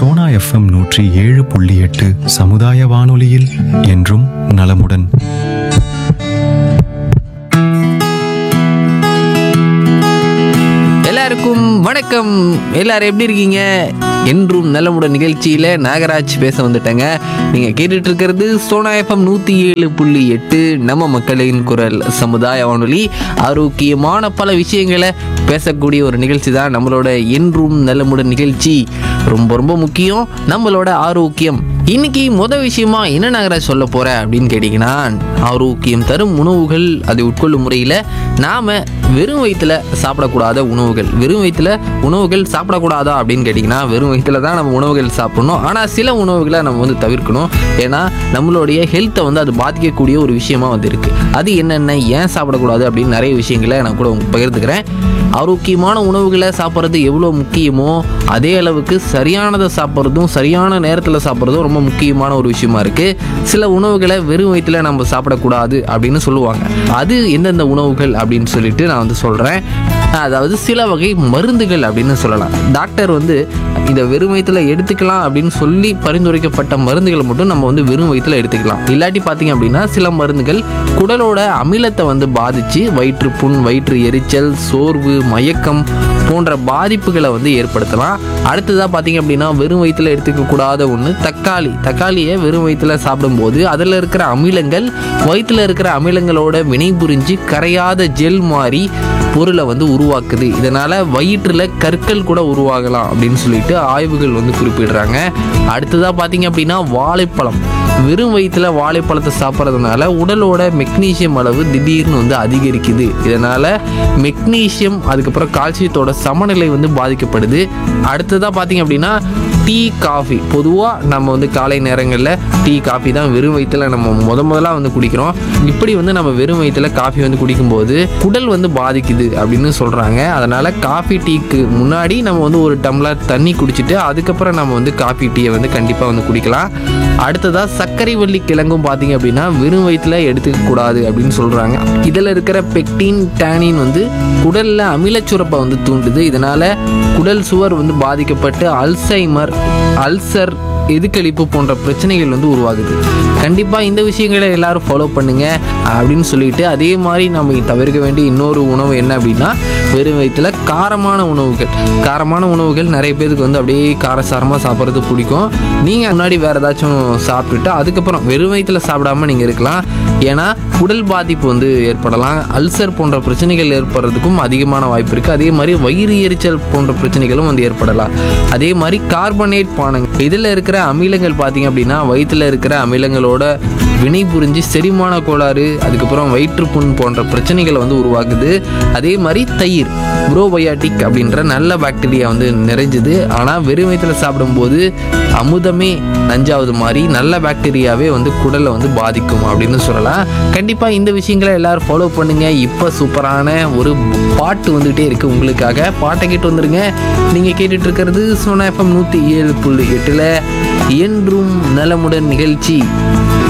Sona FM நூற்றி ஏழு புள்ளி எட்டு சமுதாய வானொலியில் என்றும் நலமுடன் எல்லாருக்கும் வணக்கம் எல்லாரும் எப்படி இருக்கீங்க என்றும் நலமுடன் நிகழ்ச்சியில் நாகராஜ் பேச வந்துட்டேங்க நீங்கள் கேட்டுட்டு இருக்கிறது சோனா எஃப்எம் நூற்றி ஏழு புள்ளி எட்டு நம்ம மக்களின் குரல் சமுதாய வானொலி ஆரோக்கியமான பல விஷயங்களை பேசக்கூடிய ஒரு நிகழ்ச்சி தான் நம்மளோட என்றும் நலமுடன் நிகழ்ச்சி ரொம்ப ரொம்ப முக்கியம் நம்மளோட ஆரோக்கியம் இன்னைக்கு முத விஷயமா என்ன நாகராஜ் சொல்ல போற அப்படின்னு கேட்டிங்கன்னா ஆரோக்கியம் தரும் உணவுகள் அதை உட்கொள்ளும் முறையில் நாம வெறும் வயிற்றுல சாப்பிடக்கூடாத உணவுகள் வெறும் வயிற்றுல உணவுகள் சாப்பிடக்கூடாதா அப்படின்னு கேட்டிங்கன்னா வெறும் வயிற்றுல தான் நம்ம உணவுகள் சாப்பிடணும் ஆனால் சில உணவுகளை நம்ம வந்து தவிர்க்கணும் ஏன்னா நம்மளுடைய ஹெல்த்தை வந்து அது பாதிக்கக்கூடிய ஒரு விஷயமா வந்து இருக்கு அது என்னென்ன ஏன் சாப்பிடக்கூடாது அப்படின்னு நிறைய விஷயங்களை நான் கூட உங்களுக்கு பகிர்ந்துக்கிறேன் ஆரோக்கியமான உணவுகளை சாப்பிட்றது எவ்வளோ முக்கியமோ அதே அளவுக்கு சரியானதை சாப்பிட்றதும் சரியான நேரத்தில் சாப்பிட்றதும் ரொம்ப முக்கியமான ஒரு விஷயமா இருக்குது சில உணவுகளை வெறும் வயிற்றுல நம்ம சாப்பிடக்கூடாது அப்படின்னு சொல்லுவாங்க அது எந்தெந்த உணவுகள் அப்படின்னு சொல்லிட்டு நான் வந்து சொல்கிறேன் அதாவது சில வகை மருந்துகள் அப்படின்னு சொல்லலாம் டாக்டர் வந்து இதை வெறும் வயிற்றுல எடுத்துக்கலாம் அப்படின்னு சொல்லி பரிந்துரைக்கப்பட்ட மருந்துகளை மட்டும் நம்ம வந்து வெறும் வயிற்றுல எடுத்துக்கலாம் இல்லாட்டி பார்த்தீங்க அப்படின்னா சில மருந்துகள் குடலோட அமிலத்தை வந்து பாதிச்சு வயிற்று புண் வயிற்று எரிச்சல் சோர்வு மயக்கம் போன்ற பாதிப்புகளை வந்து ஏற்படுத்தலாம் அடுத்ததாக பார்த்தீங்க அப்படின்னா வெறும் வயிற்றுல எடுத்துக்க கூடாத ஒன்று தக்காளி தக்காளியை வெறும் வயிற்றுல சாப்பிடும்போது அதில் இருக்கிற அமிலங்கள் வயிற்றுல இருக்கிற அமிலங்களோட வினைபுரிஞ்சு கரையாத ஜெல் மாதிரி பொருளை வந்து உருவாக்குது இதனால வயிற்றுல கற்கள் கூட உருவாகலாம் அப்படின்னு சொல்லிட்டு ஆய்வுகள் வந்து குறிப்பிடுறாங்க அடுத்ததாக பார்த்தீங்க அப்படின்னா வாழைப்பழம் வெறும் வயிற்றுல வாழைப்பழத்தை சாப்பிட்றதுனால உடலோட மெக்னீசியம் அளவு திடீர்னு வந்து அதிகரிக்குது இதனால மெக்னீசியம் அதுக்கப்புறம் கால்சியத்தோட சமநிலை வந்து பாதிக்கப்படுது அடுத்ததாக பார்த்தீங்க அப்படின்னா டீ காஃபி பொதுவாக நம்ம வந்து காலை நேரங்களில் டீ காஃபி தான் வெறும் வயிற்றுல நம்ம முத முதலாக வந்து குடிக்கிறோம் இப்படி வந்து நம்ம வெறும் வயிற்றுல காஃபி வந்து குடிக்கும்போது குடல் வந்து பாதிக்குது அப்படின்னு சொல்கிறாங்க அதனால் காஃபி டீக்கு முன்னாடி நம்ம வந்து ஒரு டம்ளர் தண்ணி குடிச்சிட்டு அதுக்கப்புறம் நம்ம வந்து காஃபி டீயை வந்து கண்டிப்பாக வந்து குடிக்கலாம் அடுத்ததாக சர்க்கரை வள்ளி கிழங்கும் பார்த்தீங்க அப்படின்னா வெறும் வயிற்றுல எடுத்துக்க கூடாது அப்படின்னு சொல்கிறாங்க இதில் இருக்கிற பெக்டின் டேனின் வந்து குடலில் அமிலச்சுரப்பை வந்து தூண்டுது இதனால் குடல் சுவர் வந்து பாதிக்கப்பட்டு அல்சைமர் அல்சர் எதுக்களிப்பு போன்ற பிரச்சனைகள் வந்து உருவாகுது கண்டிப்பாக இந்த விஷயங்களை எல்லாரும் ஃபாலோ பண்ணுங்க அப்படின்னு சொல்லிட்டு அதே மாதிரி நம்ம தவிர்க்க வேண்டிய இன்னொரு உணவு என்ன அப்படின்னா வெறும் வயிற்றுல காரமான உணவுகள் காரமான உணவுகள் நிறைய பேருக்கு வந்து அப்படியே காரசாரமாக சாப்பிட்றது பிடிக்கும் நீங்கள் முன்னாடி வேறு ஏதாச்சும் சாப்பிட்டுட்டு அதுக்கப்புறம் வெறும் வயிற்றுல சாப்பிடாம நீங்கள் இருக்கலாம் ஏன்னா உடல் பாதிப்பு வந்து ஏற்படலாம் அல்சர் போன்ற பிரச்சனைகள் ஏற்படுறதுக்கும் அதிகமான வாய்ப்பு இருக்குது அதே மாதிரி வயிறு எரிச்சல் போன்ற பிரச்சனைகளும் வந்து ஏற்படலாம் அதே மாதிரி கார்பனேட் பானங்கள் இதில் இருக்கிற அமிலங்கள் பார்த்தீங்க அப்படின்னா வயிற்றில் இருக்கிற அமிலங்களோட வினை புரிஞ்சு செரிமான கோளாறு அதுக்கப்புறம் வயிற்றுப்புண் போன்ற பிரச்சனைகளை வந்து உருவாக்குது அதே மாதிரி தயிர் ப்ரோபயாட்டிக் அப்படின்ற நல்ல பாக்டீரியா வந்து நிறைஞ்சுது ஆனால் வெறும் வயிற்றில் சாப்பிடும்போது அமுதமே நஞ்சாவது மாதிரி நல்ல பாக்டீரியாவே வந்து குடலை வந்து பாதிக்கும் அப்படின்னு சொல்லலாம் கண்டிப்பாக இந்த விஷயங்களை எல்லாரும் ஃபாலோ பண்ணுங்க இப்போ சூப்பரான ஒரு பாட்டு வந்துகிட்டே இருக்கு உங்களுக்காக பாட்டை கேட்டு வந்துருங்க நீங்கள் கேட்டுட்டு இருக்கிறது சோனா எஃப்எம் நூற்றி ஏழு புள்ளி எட்டில் என்றும் நலமுடன் நிகழ்ச்சி